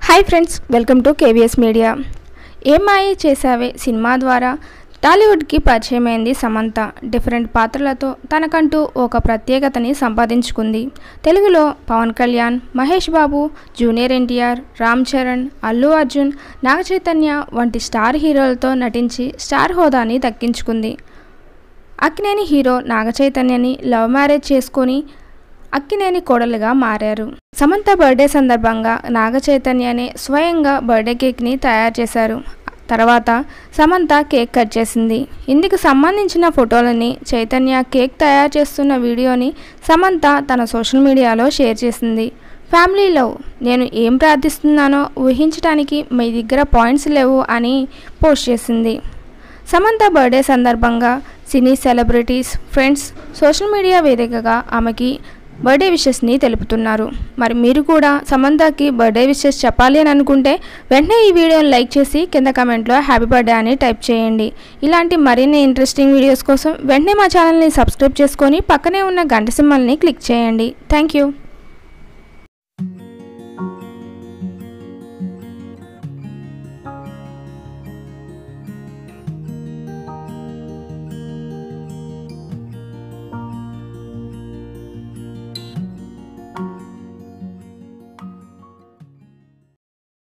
hi friends welcome to KVS media Ye Maaya Chesave cinema ద్వారా టాలీవుడ్కి పరిచయమైంది Samantha different పాత్రలతో తనకంటూ ఒక ప్రత్యేకతని సంపాదించుకుంది తెలుగులో పవన్ కళ్యాణ్ మహేష్ బాబు జూనియర్ ఎన్టీఆర్ రామ్ చరణ్ అల్లు అర్జున్ నాగ చైతన్య వంటి స్టార్ హీరోలతో నటించి స్టార్ హోదాని దక్కించుకుంది అక్కినేని హీరో నాగ చైతన్యని లవ్ మ్యారేజ్ చేసుకొని అక్కినేని కోడలుగా మారారు సమంత బర్త్డే సందర్భంగా నాగ చైతన్యనే స్వయంగా బర్త్డే కేక్ని తయారు చేశారు తర్వాత సమంత కేక్ కట్ చేసింది ఇందుకు సంబంధించిన ఫోటోలని చైతన్య కేక్ తయారు చేస్తున్న వీడియోని సమంత తన సోషల్ మీడియాలో షేర్ చేసింది ఫ్యామిలీలో నేను ఏం ప్రార్థిస్తున్నానో ఊహించడానికి మీ దగ్గర పాయింట్స్ లేవు అని పోస్ట్ చేసింది సమంత బర్త్డే సందర్భంగా cine celebrities friends social media వేదికగా ఆమెకి బర్త్డే విషెస్ని తెలుపుతున్నారు మరి మీరు కూడా సమంతకి బర్త్డే విషెస్ చెప్పాలి అని అనుకుంటే వెంటనే ఈ వీడియోని లైక్ చేసి కింద కమెంట్లో హ్యాపీ బర్త్డే అని టైప్ చేయండి ఇలాంటి మరిన్ని ఇంట్రెస్టింగ్ వీడియోస్ కోసం వెంటనే మా ఛానల్ని సబ్స్క్రైబ్ చేసుకొని పక్కనే ఉన్న గంట సింబల్ని క్లిక్ చేయండి థ్యాంక్ యూ